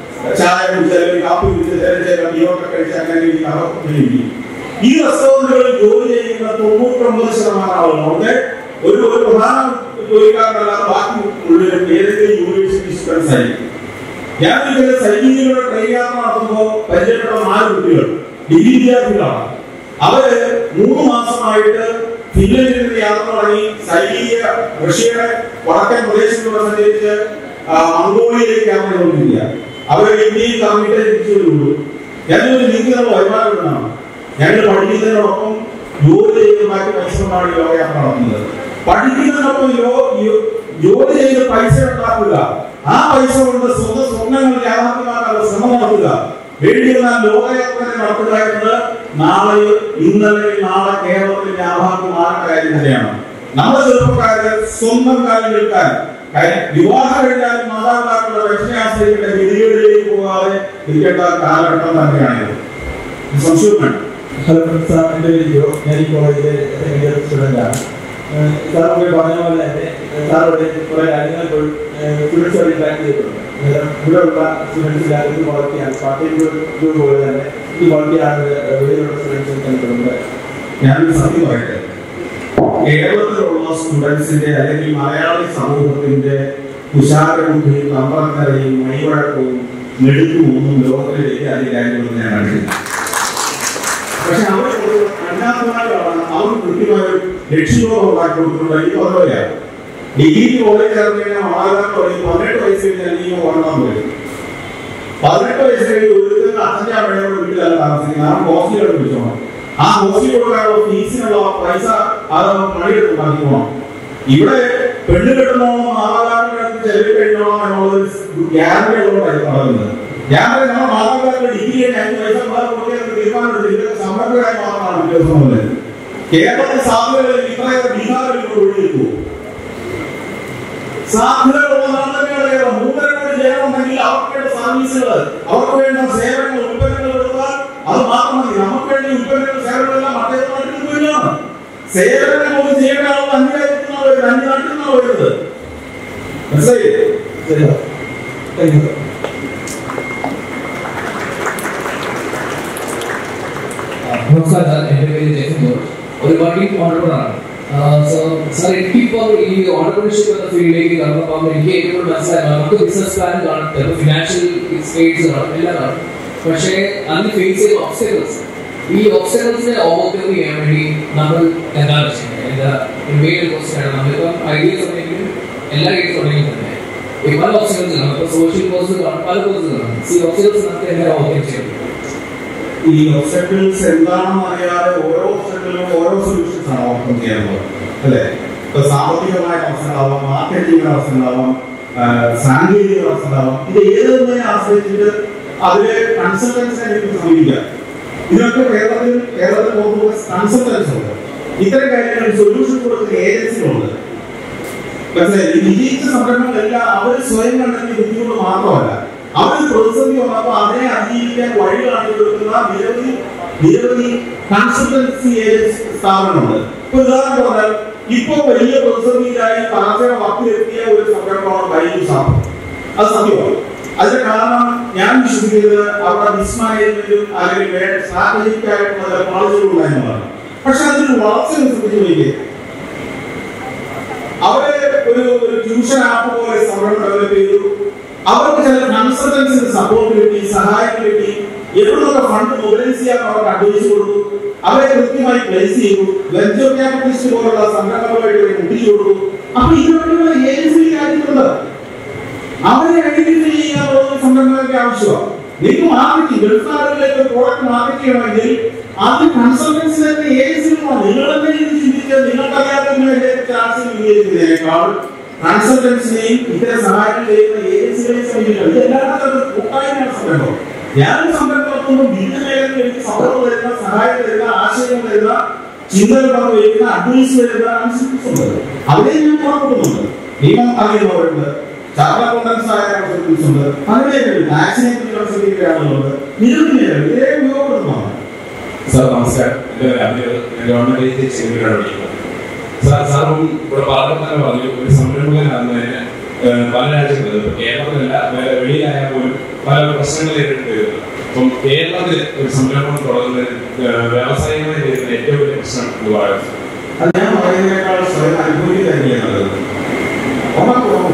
Speaker 1: ചായ കുടിച്ച് അല്ലെങ്കിൽ കാപ്പി കുടിച്ച് ചേർച്ച ബിയോട്ടൊക്കെ കഴിച്ച് അങ്ങനെ ഈ നടക്കും ഈ റെസ്റ്റോറന്റുകളിൽ ജോലി ചെയ്യുന്ന തൊണ്ണൂറ്റൊമ്പത് ശതമാനം ആളുകൾ അവിടെ ഒരു ഒരു പ്രധാന ജോലിക്കാരനല്ലാതെ ബാക്കി മുഴുവൻ ഏതെങ്കിലും യൂണിവേഴ്സിറ്റി സ്റ്റുഡൻസ് ആയിരിക്കും ഞാൻ ഇതിന്റെ സൈനികരുടെ ട്രെയിൻ യാത്ര നടത്തുമ്പോൾ പരിചയപ്പെട്ട നാല് കുട്ടികൾ ഡിഗ്രി വിദ്യാർത്ഥികളാണ് അവര് മൂന്ന് മാസമായിട്ട് ഫിൻലൻഡിൽ നിന്ന് യാത്ര തുടങ്ങി സൈനിക റഷ്യയുടെ വടക്കൻ പ്രദേശങ്ങളിലൂടെ സഞ്ചരിച്ച് ആ, മംഗോളിയയിലേക്ക് യാത്ര ചെയ്തുകൊണ്ടിരിക്കുക അവർ ഇന്ത്യയിൽ കറങ്ങിട്ടേ തിരിച്ചു വരുള്ളൂ ഞാൻ ഒരു നിങ്ങൾക്ക് നമ്മൾ വരുമാനം എന്നാണ് ഞങ്ങൾ പഠിക്കുന്നതിനോടൊപ്പം ജോലി ചെയ്യുന്നതാക്കി പൈസ കൊണ്ടാണ് ഈ ലോകയാത്ര നടത്തുന്നത് പഠിക്കുന്നതിനൊപ്പം യോ- യോ- ജോലി ചെയ്ത് പൈസ ഉണ്ടാക്കുക ആ പൈസ കൊണ്ട് സ്വന്തം സ്വപ്നങ്ങൾ യാഥാർത്ഥ്യമാക്കാനുള്ള ശ്രമം നടത്തുക വേണ്ടി വന്നാൽ ലോകയാത്ര നടത്തുക എന്നത് നാളെ ഇന്നലെ നാളെ കേരളത്തിൽ യാഥാർത്ഥ്യമാകേണ്ട കാര്യം തന്നെയാണ് നമ്മുടെ ചെറുപ്പക്കാര് സ്വന്തം കാര്യം നിൽക്കാൻ കാര്യം വിവാഹം കഴിഞ്ഞാൽ മാതാപിതാക്കളുടെ രക്ഷയെ ആശ്രയിക്കേണ്ട ഗതികളിലേക്ക് പോകാതെ ഇരിക്കേണ്ട കാലഘട്ടം തന്നെയാണിത് ഇത് സംശയം വേണ്ട
Speaker 3: ഹലോ സാർ എൻ്റെ പേര് ജിയോ ഞാൻ ഈ കോളേജിലെ സെക്കൻഡ് ഇയർ സ്റ്റുഡൻ്റ് ആണ് സാർ ഇവിടെ പറഞ്ഞ പോലെ തന്നെ സാർ ഇവിടെ കുറേ കാര്യങ്ങൾ സ്റ്റുഡൻസ് ഇൻട്രാക്ട് ചെയ്തിട്ടുണ്ട് അന്നേരം ഇവിടെയുള്ള സ്റ്റുഡൻസ് എല്ലാവരും ക്വാളിറ്റിയാണ് പാർട്ടി ജോബ് പോലെ തന്നെ ഈ ക്വാളിറ്റിയാണ് വെളിയിലുള്ള സ്റ്റുഡൻസ് കണ്ടിട്ടുണ്ട്
Speaker 1: ഞാൻ സത്യം പറയട്ടെ കേരളത്തിലുള്ള സ്റ്റുഡൻസിന്റെ അല്ലെങ്കിൽ മലയാളി സമൂഹത്തിന്റെ തുഷാരബുദ്ധിയും നമ്പറക്കരയും മൈവഴക്കവും മെടുക്കും ഒന്നും ലോകത്തിലേക്ക് അതിന്റെ കാര്യങ്ങളൊന്നും ഞാൻ കണ്ടില്ല പക്ഷെ അവർ അജ്ഞാതമായാണ് അവർ കൃത്യമായ ഒരു ലക്ഷ്യബോധം ഉണ്ടാക്കി കൊടുക്കുന്നുണ്ട് എനിക്ക് അതുപോലെയാണ് ഡിഗ്രിക്ക് കോളേജ് ചേർന്ന് കഴിഞ്ഞാൽ മാതാപിതാക്കൾ പറയും പതിനെട്ട് വയസ്സ് കഴിഞ്ഞാൽ നീ ഓടണം പറയും പതിനെട്ട് വയസ്സ് കഴിഞ്ഞ് ഒരുത്തന്നെ അച്ഛൻ്റെ അമ്മയുടെ വീട്ടിലല്ല താമസിക്കുന്നത് ആ ഹോസ്റ്റലുകൾ വിളിച്ചോണം ആ ഹോസ്റ്റലിൽ കൊടുക്കാനുള്ള ഫീസിനുള്ള പൈസ അത് പണിയെടുത്ത് ഉണ്ടാക്കിക്കോണം ഇവിടെ പെണ്ണ് കെട്ടണോണോ മാതാപിതാക്കളുടെ അടുത്ത് ചെലവ് കഴിഞ്ഞോണോ എന്നുള്ളത് ഗ്യാരണ്ടി ഉള്ളതുകൊണ്ടാണ് നടക്കുന്നത് ഞാൻ പറയും നമ്മുടെ മാതാപിതാക്കൾ ഡിഗ്രി കഴിഞ്ഞ് അഞ്ച് പൈസ കൂടാതെ കൊടുക്കാൻ തീരുമാനമെടുത്ത് ഇതൊക്കെ സമഗ്രമായി മാത്രമാണ് വ്യത്യാസം വന്നത് കേരളത്തിൽ സാധ്യതകൾ ഇത്രയേറെ ബീഹാറിൽ ഒഴിഞ്ഞിരിക്കുമോ സാധ്യതകളുള്ളതാണ് തന്നെയാണ് കേരളം മൂന്നര കോടി ജനമുണ്ടെങ്കിൽ അവർക്ക് വേണ്ട സർവീസുകൾ അവർക്ക് വേണ്ട സേവനങ്ങൾ ഉൽപ്പന്നങ്ങൾ കൊടുത്താൽ അത് മാത്രം മതി നമുക്ക് വേണ്ടി ഉൽപ്പന്നങ്ങൾ സേവനങ്ങളെല്ലാം മറ്റേ നാട്ടിൽ നിന്ന് വരികയാണ് സേവനങ്ങൾ ഒന്നും ചെയ്യേണ്ട ആളുകൾ അന്യ രാജ്യത്തു നിന്നാണ് വരുന്നത് അന്യ നാട്ടിൽ നിന്നാണ് വരുന്നത് മനസ്സിലായില്ലേ
Speaker 3: ശരി സാർ താങ്ക് യു സാർ
Speaker 6: നമസ്കാരം സാർ എൻ്റെ പേര് ജയസൻ ജോർജ് ഒരു വർക്കിംഗ് ഓണ്ടർപ്രണറാണ് സോ സാർ എനിക്കിപ്പോൾ ഈ ഓണ്ടർപ്രണർഷിപ്പ് എന്ന ഫീൽഡിലേക്ക് കടന്നപ്പോൾ എനിക്ക് ഏറ്റവും മനസ്സിലായത് നമുക്ക് ബിസിനസ് പ്ലാൻ കാണും ചിലപ്പോൾ ഫിനാൻഷ്യൽ സ്റ്റേറ്റ്സ് കാണും എല്ലാം കാണും പക്ഷേ അതിന് ഫേസ് ചെയ്യുന്ന ഒബ്സ്റ്റക്കിൾസ് ഈ ഒബ്സ്റ്റക്കിൾസിനെ ഓവർകം ചെയ്യാൻ വേണ്ടി നമ്മൾ എന്താണ് ചെയ്യുന്നത് എന്താ മെയിൻ ക്വസ്റ്റ്യൻ ആണ് നമ്മളിപ്പം ഐഡിയസ് ഉണ്ടെങ്കിലും എല്ലാ ഐഡിയസ് ഉണ്ടെങ്കിൽ തന്നെ ഈ പല ഓപ്ഷൻസ് കാണും ഇപ്പോൾ സോഷ്യൽ കോഴ്സ് കാണും പല കോഴ്സ് കാണും ഈ ഓപ്ഷൻസ് നമുക്ക് എങ്ങനെ ഓവർകം ചെയ്യാൻ പറ്റും
Speaker 1: ഈ ഒബ്സ്റ്റക്കിൾസ് എന്താണെന്ന് അറിയാതെ ഓരോ ഒബ്സ്റ്റക്കിളിലും ഓരോ സൊല്യൂഷൻസ് ആണ് ഓപ്പൺ ചെയ്യുന്നത് അല്ലേ ഇപ്പൊ സാമ്പത്തികമായ അവസ്ഥകളാവാം മാർക്കറ്റിംഗിന്റെ അവസ്ഥകളാവാം ആ, സാങ്കേതിക അവസ്ഥകളാവാം ഇത് ഏതൊന്നിനെ ആശ്രയിച്ചിട്ട് അതിലെ കൺസൾട്ടൻസിനെ എനിക്ക് സമീപിക്കാം ഇതിനൊക്കെ കേരളത്തിൽ കേരളത്തിൽ പോകുമ്പോൾ കൺസൾട്ടൻസ് ഉണ്ട് ഇത്തരം കാര്യങ്ങളിൽ സൊല്യൂഷൻ കൊടുക്കുന്ന ഏജൻസികളുണ്ട് മനസ്സിലായി ഈ വിജയിച്ച സംരംഭങ്ങളെല്ലാം അവർ സ്വയം കണ്ടെത്തിയ ബുദ്ധിമുട്ട് മാത്രമല്ല അവർ പ്രതിസന്ധി വന്നപ്പോൾ അതിനെ അതിജീവിക്കാൻ വഴി കാണിച്ചു കൊടുക്കുന്ന നിരവധി നിരവധി കൺസൾട്ടൻസി ഏജൻസി സ്ഥാപനങ്ങളുണ്ട് ഇപ്പൊ ഉദാഹരണം പറഞ്ഞാൽ ഇപ്പൊ വലിയ പ്രതിസന്ധിയിലായി താഴ്ചയുടെ വക്കിലെത്തിയ ഒരു സംരംഭമാണ് വൈദ്യുതി സ്ഥാപനം അത് സത്യമാണ് അതിന്റെ കാരണം ഞാൻ വിശ്വസിക്കുന്നത് അവിടെ മിസ്മാനേജ്മെന്റും അല്ലെങ്കിൽ സ്ട്രാറ്റജിക് ആയിട്ടുള്ള ചില പോളിസികൾ ഉണ്ടായിരുന്നതാണ് പക്ഷെ അതിന് വളർച്ച ശ്രദ്ധിച്ചു നോക്കിയേ അവരെ ഒരു ഒരു ട്യൂഷൻ ആപ്പ് പോലെ സംരംഭം ഡെവലപ്പ് ചെയ്തു അവർക്ക് ചില കൺസൾട്ടൻസിന് സപ്പോർട്ട് കിട്ടി സഹായം കിട്ടി എവിടുന്നൊക്കെ ഫണ്ട് മൊബിലൈസ് ചെയ്യാൻ അവർക്ക് അഡ്വൈസ് കൊടുത്തു അവരെ കൃത്യമായി പ്ലേസ് ചെയ്തു വെഞ്ചർ ക്യാപിറ്റലിസ്റ്റ് പോലുള്ള സംരംഭങ്ങളുമായിട്ട് ഇവരെ മുട്ടിച്ചു കൊടുത്തു അപ്പൊ ഇതിനുള്ള ഏജൻസി രാജ്യത്തുണ്ട് അവരെ ഐഡന്റിഫൈ ചെയ്യാനുള്ള ഒരു സംരംഭങ്ങൾക്ക് ആവശ്യമാണ് നിങ്ങൾക്ക് മാർക്കറ്റിംഗ് ഗൾഫ് നാടുകളിലേക്ക് ഒരു പ്രോഡക്റ്റ് മാർക്കറ്റ് ചെയ്യണമെങ്കിൽ അത് കൺസൾട്ടൻസി തന്നെ ഏജൻസികളാണ് നിങ്ങൾ തന്നെ ഇത് ചിന്തിച്ച് നിങ്ങൾക്കറിയാത്ത ആശയം വിനിയോഗിക്കുന്നതിനേക്കാൾ കൺസൾട്ടൻസിനെയും ഇത്തരം സഹായം ചെയ്യുന്ന ഏജൻസികളെയും സമീപിക്കണം ഇത് എല്ലാവരും കൂട്ടായ്മയാണ് സംരംഭം ഞാൻ സംരംഭം നടത്തുമ്പോൾ വിവിധ മേഖലകളിൽ എനിക്ക് സപ്പോർട്ട് തരുന്ന സഹായം തരുന്ന ആശയങ്ങൾ തരുന്ന ചിന്തകൾ പങ്കുവയ്ക്കുന്ന അഡ്വൈസ് തരുന്ന കൺസൾട്ടൻസ് ഉണ്ട് അവരെ ഞാൻ പുറപ്പെടുന്നുണ്ട് നിയമം അറിയുന്നവരുണ്ട് ചാർട്ടർ അക്കൗണ്ടൻസ് ആയ കൺസൾട്ടൻസ് ഉണ്ട് പല മേഖലകളിൽ ടാക്സിനെ കുറിച്ച് കൺസൾട്ട് ആളുകളുണ്ട് നിരവധി മേഖലകൾ ഇതേ ഉപയോഗപ്പെടുന്നതാണ്
Speaker 7: സാർ നമസ്കാരം എൻ്റെ പേര് അമീർ ഞാൻ ഗവൺമെന്റ് ഏജൻസി ചെങ്ങന്നൂരാണ് വിളിക്കുന്നത് സാർ സാറും ഇവിടെ പറഞ്ഞപ്പോൾ തന്നെ പറഞ്ഞു ഒരു സംരംഭകനാകുന്നതിന് ഏഹ്, പല രാജ്യങ്ങളിൽ ഇപ്പൊ കേരളത്തിലല്ല വേറെ വെളിയിലായാൽ പോലും പല പ്രശ്നങ്ങൾ നേരിട്ട് വരുന്നത് അപ്പം കേരളത്തിൽ ഒരു സംരംഭം തുടങ്ങുന്നതിന് ഏഹ്, വ്യാവസായികമായി നേരിടുന്ന ഏറ്റവും വലിയ പ്രശ്നം എന്തുവാണ്
Speaker 1: അത് ഞാൻ പറയുന്നതിനേക്കാൾ സ്വയം അനുഭവിക്കുക തന്നെയാണ് നല്ലത് ഉറപ്പാക്കും.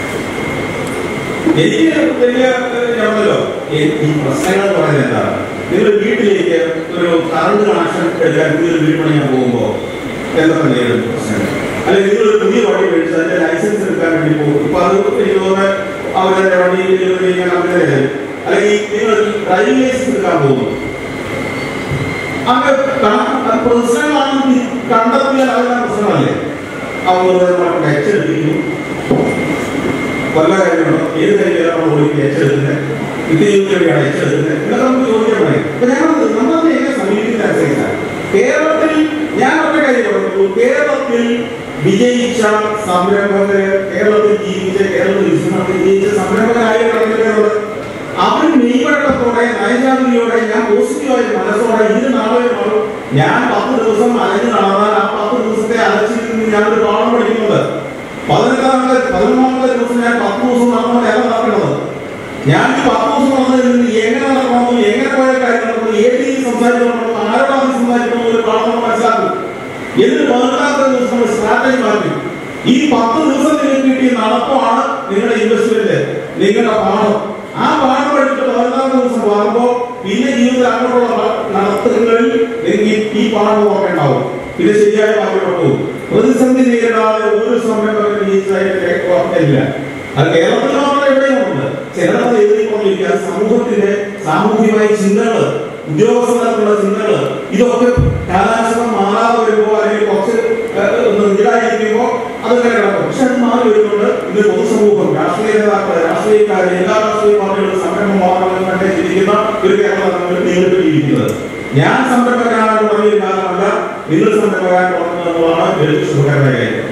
Speaker 1: എനിക്ക് വലിയ ഞാണല്ലോ ഈ പ്രശ്നങ്ങൾ എന്ന് പറയുന്നത് എന്താണ് നിങ്ങൾ വീട്ടിലേക്ക് ഒരു കറണ്ട് കണക്ഷൻ എടുക്കാൻ പുതിയ വീട് പണിയാൻ പോകുമ്പോൾ എന്താണ് നേരിടുന്ന പ്രശ്നങ്ങൾ അല്ലെങ്കിൽ നിങ്ങൾ ഒരു പുതിയ വണ്ടി മേടിച്ച് അതിന്റെ ലൈസൻസ് എടുക്കാൻ വേണ്ടി പോകും ഇപ്പൊ അത് എനിക്ക് തോന്നുന്നത് അവരുടെ വണ്ടി ഡെലിവറി ചെയ്യാൻ അവരുടെ അല്ലെങ്കിൽ നിങ്ങൾ ഡ്രൈവിംഗ് ലൈസൻസ് എടുക്കാൻ പോകുന്നു അങ്ങനെ ക- പ്രശ്നങ്ങളാണെന്ന് കണ്ടെത്തിയാൽ അതെല്ലാം പ്രശ്നമല്ലേ അവർ എച്ചെടുത്തിരിക്കുന്നു വല്ല കാര്യങ്ങളോ ഏത് കാര്യമാണ് ഓടിക്ക് എച്ചെടുക്കുന്നത് വിദ്യയോഗ്യതയാണ് എച്ചെടുക്കുന്നത് ഇതൊക്കെ നമുക്ക് ചോദിക്കാൻ പറയും അപ്പൊ ഞങ്ങൾ നമ്മളെ എങ്ങനെ സമീപിക്കുന്ന അനുസരിച്ചാണ് കേരളത്തിൽ ഞാൻ ഒറ്റ കാര്യം പറഞ്ഞു കേരളത്തിൽ വിജയിച്ച സംരംഭകര് കേരളത്തിൽ ജീവിച്ച കേരളത്തിൽ വിശ്വനാഥ് വിജയിച്ച സംരംഭകരായ കടന്നുകളുണ്ട് അവർ മെയ്വഴക്കത്തോടെ നയജാതിയോടെ ഞാൻ പോസിറ്റീവായ മനസ്സോടെ ഇത് നാളെ മാറും ഞാൻ പത്ത് ദിവസം അലഞ്ഞു നടന്നാൽ ആ പത്ത് ദിവസത്തെ അലച്ചിൽ നിന്ന് ഞാൻ ഒരു പാഠം പഠിക്കുന്നുണ്ട് പതിനെട്ടാമത്തെ പതിനൊന്നാമത്തെ ദിവസം ഞാൻ പത്ത് ദിവസം നടന്നതല്ല നടക്കുന്നത് ഞാൻ ഈ പത്ത് ദിവസം നടന്നതിൽ നിന്ന് എങ്ങനെ നടക്കണമെന്നും എങ്ങനെ പോയ കാര്യം നടക്കുന്നു ഏത് രീതിയിൽ സംസാരിക്കണമെന്നും ആരോടാണ് സംസാരിക്കണമെന്നും ഒരു പാഠം നമ്മൾ മനസ്സിലാക്കും എന്നിട്ട് പതിനെട്ടാമത്തെ ദിവസം നമ്മൾ സ്ട്രാറ്റജി മാറ്റി ഈ പത്ത് ദിവസം നിങ്ങൾക്ക് കിട്ടിയ നടപ്പമാണ് നിങ്ങളുടെ ഇൻവെസ്റ്റ്മെന്റ് നിങ്ങളുടെ പാഠം ആ പാഠം എടുത്ത് പതിനെട്ടാമത്തെ ദിവസം മാറുമ്പോൾ പിന്നെ ജീവിതത്തിൽ അങ്ങോട്ടുള്ള നടത്തുകളിൽ നിങ്ങൾക്ക് ഈ പാഠം ഓർക്കേണ്ടാവും ഇത് ശരിയായ മാർഗം പോകും പ്രതിസന്ധി നേരിടാതെ ഒരു സംരംഭകനും വിജയിച്ചതായിട്ട് ഓർമ്മയില്ല അത് കേരളത്തിൽ മാത്രം എവിടെയും ഉണ്ട് കേരളത്തിൽ എതിരിക്കൊണ്ടിരിക്കുക സമൂഹത്തിന്റെ സാമൂഹികമായ ചിന്തകള് ഉദ്യോഗസ്ഥർക്കുള്ള ചിന്തകള് ഇതൊക്കെ കാലാനുസൃതം മാറാതെ വരുമ്പോ അല്ലെങ്കിൽ കുറച്ച് ഏഹ്, ഒന്ന് ഇതായിരിക്കുമ്പോ അതൊക്കെ കിടക്കും പക്ഷെ അത് മാറി വരുന്നുണ്ട് ഇന്ന് പൊതുസമൂഹം രാഷ്ട്രീയ നേതാക്കള് രാഷ്ട്രീയക്കാര് എല്ലാ രാഷ്ട്രീയ പാർട്ടികളും സംരംഭം മാറണമെന്ന് കണ്ടേ ചിന്തിക്കുന്ന ഒരു കേരളം നമ്മൾ നേരിട്ട് ജീവിക്കുന്നത് ഞാൻ സംരംഭകനാണെന്ന് പറഞ്ഞ കാരണമല്ല നിങ്ങൾ സംരംഭകൻ തുടങ്ങുന്നതാണ് ഏറ്റവും ശുഭകരമായ കാര്യം